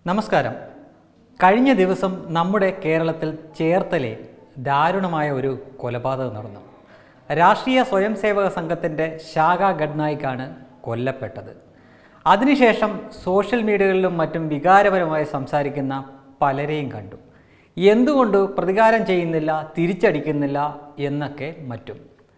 നമസ്കാരം കഴിഞ്ഞ ദിവസം നമ്മുടെ കേരളത്തിൽ ചേർത്തലയിൽ ദാരുണമായ ഒരു കൊലപാതകം നടന്നു രാഷ്ട്രീയ സ്വയം സേവക സംഘത്തിൻ്റെ ശാഖ ഗഡ്നായിക്കാണ് കൊല്ലപ്പെട്ടത് അതിനുശേഷം സോഷ്യൽ മീഡിയകളിലും മറ്റും വികാരപരമായി സംസാരിക്കുന്ന പലരെയും കണ്ടു എന്തുകൊണ്ട് പ്രതികാരം ചെയ്യുന്നില്ല തിരിച്ചടിക്കുന്നില്ല എന്നൊക്കെ മറ്റും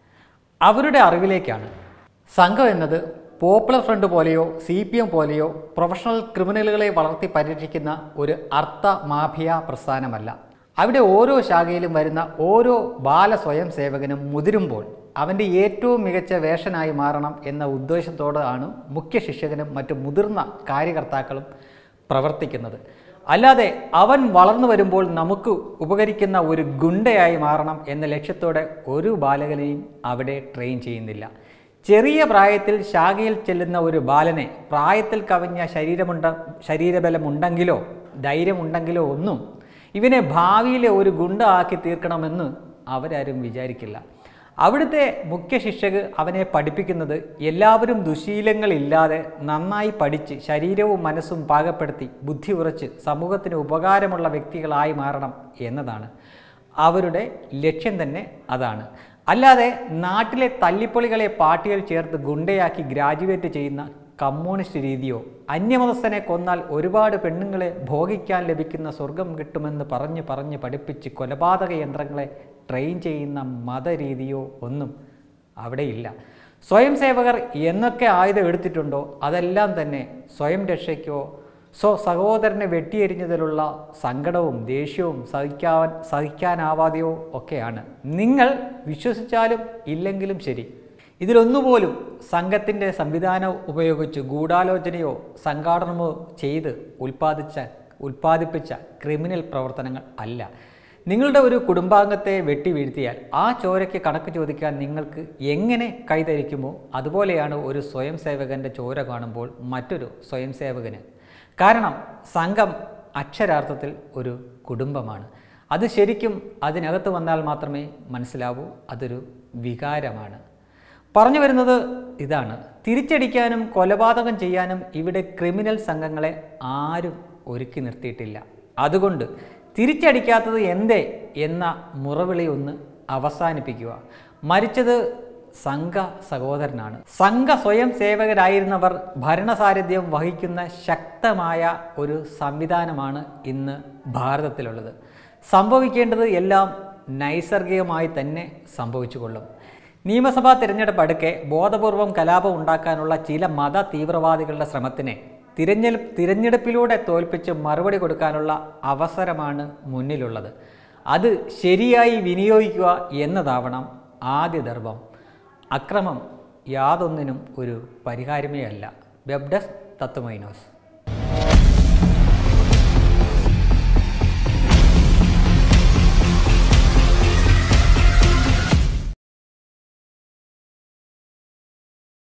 അവരുടെ അറിവിലേക്കാണ് സംഘം എന്നത് പോപ്പുലർ ഫ്രണ്ട് പോലെയോ സി പി എം പോലെയോ പ്രൊഫഷണൽ ക്രിമിനലുകളെ വളർത്തി പരിരക്ഷിക്കുന്ന ഒരു അർത്ഥ മാഫിയ പ്രസ്ഥാനമല്ല അവിടെ ഓരോ ശാഖയിലും വരുന്ന ഓരോ ബാല സ്വയം സേവകനും മുതിരുമ്പോൾ അവൻ്റെ ഏറ്റവും മികച്ച വേഷനായി മാറണം എന്ന ഉദ്ദേശത്തോടാണ് മുഖ്യ ശിക്ഷകനും മറ്റു മുതിർന്ന കാര്യകർത്താക്കളും പ്രവർത്തിക്കുന്നത് അല്ലാതെ അവൻ വളർന്നു വരുമ്പോൾ നമുക്ക് ഉപകരിക്കുന്ന ഒരു ഗുണ്ടയായി മാറണം എന്ന ലക്ഷ്യത്തോടെ ഒരു ബാലകനെയും അവിടെ ട്രെയിൻ ചെയ്യുന്നില്ല ചെറിയ പ്രായത്തിൽ ശാഖയിൽ ചെല്ലുന്ന ഒരു ബാലനെ പ്രായത്തിൽ കവിഞ്ഞ ശരീരമുണ്ട ശരീരബലമുണ്ടെങ്കിലോ ധൈര്യമുണ്ടെങ്കിലോ ഒന്നും ഇവനെ ഭാവിയിലെ ഒരു ഗുണ്ട ആക്കി തീർക്കണമെന്ന് അവരാരും വിചാരിക്കില്ല അവിടുത്തെ മുഖ്യ ശിക്ഷക് അവനെ പഠിപ്പിക്കുന്നത് എല്ലാവരും ദുശീലങ്ങളില്ലാതെ നന്നായി പഠിച്ച് ശരീരവും മനസ്സും പാകപ്പെടുത്തി ബുദ്ധി ഉറച്ച് സമൂഹത്തിന് ഉപകാരമുള്ള വ്യക്തികളായി മാറണം എന്നതാണ് അവരുടെ ലക്ഷ്യം തന്നെ അതാണ് അല്ലാതെ നാട്ടിലെ തല്ലിപ്പൊളികളെ പാർട്ടികൾ ചേർത്ത് ഗുണ്ടയാക്കി ഗ്രാജുവേറ്റ് ചെയ്യുന്ന കമ്മ്യൂണിസ്റ്റ് രീതിയോ അന്യമതസ്ഥനെ കൊന്നാൽ ഒരുപാട് പെണ്ണുങ്ങളെ ഭോഗിക്കാൻ ലഭിക്കുന്ന സ്വർഗം കിട്ടുമെന്ന് പറഞ്ഞ് പറഞ്ഞ് പഠിപ്പിച്ച് കൊലപാതക യന്ത്രങ്ങളെ ട്രെയിൻ ചെയ്യുന്ന മതരീതിയോ ഒന്നും അവിടെയില്ല സ്വയം സേവകർ എന്നൊക്കെ ആയുധം എടുത്തിട്ടുണ്ടോ അതെല്ലാം തന്നെ സ്വയം രക്ഷയ്ക്കോ സ്വ സഹോദരനെ വെട്ടിയെരിഞ്ഞതിലുള്ള സങ്കടവും ദേഷ്യവും സഹിക്കാൻ സഹിക്കാനാവാതെയോ ഒക്കെയാണ് നിങ്ങൾ വിശ്വസിച്ചാലും ഇല്ലെങ്കിലും ശരി ഇതിലൊന്നുപോലും സംഘത്തിൻ്റെ സംവിധാനം ഉപയോഗിച്ച് ഗൂഢാലോചനയോ സംഘാടനമോ ചെയ്ത് ഉൽപ്പാദിച്ച ഉൽപ്പാദിപ്പിച്ച ക്രിമിനൽ പ്രവർത്തനങ്ങൾ അല്ല നിങ്ങളുടെ ഒരു കുടുംബാംഗത്തെ വെട്ടി വീഴ്ത്തിയാൽ ആ ചോരയ്ക്ക് കണക്ക് ചോദിക്കാൻ നിങ്ങൾക്ക് എങ്ങനെ കൈതരിക്കുമോ അതുപോലെയാണ് ഒരു സ്വയം സേവകൻ്റെ ചോര കാണുമ്പോൾ മറ്റൊരു സ്വയം സേവകന് കാരണം സംഘം അക്ഷരാർത്ഥത്തിൽ ഒരു കുടുംബമാണ് അത് ശരിക്കും അതിനകത്ത് വന്നാൽ മാത്രമേ മനസ്സിലാവൂ അതൊരു വികാരമാണ് പറഞ്ഞു വരുന്നത് ഇതാണ് തിരിച്ചടിക്കാനും കൊലപാതകം ചെയ്യാനും ഇവിടെ ക്രിമിനൽ സംഘങ്ങളെ ആരും ഒരുക്കി നിർത്തിയിട്ടില്ല അതുകൊണ്ട് തിരിച്ചടിക്കാത്തത് എന്തേ എന്ന മുറവിളി ഒന്ന് അവസാനിപ്പിക്കുക മരിച്ചത് സംഘ സഹോദരനാണ് സംഘ സ്വയം സേവകരായിരുന്നവർ ഭരണസാരഥ്യം വഹിക്കുന്ന ശക്തമായ ഒരു സംവിധാനമാണ് ഇന്ന് ഭാരതത്തിലുള്ളത് സംഭവിക്കേണ്ടത് എല്ലാം നൈസർഗികമായി തന്നെ സംഭവിച്ചു കൊള്ളും നിയമസഭാ തിരഞ്ഞെടുപ്പ് അടുക്കെ ബോധപൂർവം കലാപം ഉണ്ടാക്കാനുള്ള ചില മത തീവ്രവാദികളുടെ ശ്രമത്തിനെ തിരഞ്ഞെടുപ്പ് തിരഞ്ഞെടുപ്പിലൂടെ തോൽപ്പിച്ച് മറുപടി കൊടുക്കാനുള്ള അവസരമാണ് മുന്നിലുള്ളത് അത് ശരിയായി വിനിയോഗിക്കുക എന്നതാവണം ആദ്യ ധർമ്മം അക്രമം യാതൊന്നിനും ഒരു പരിഹാരമേ അല്ല വെബ് ഡെസ്ക് തത്വമൈനോസ്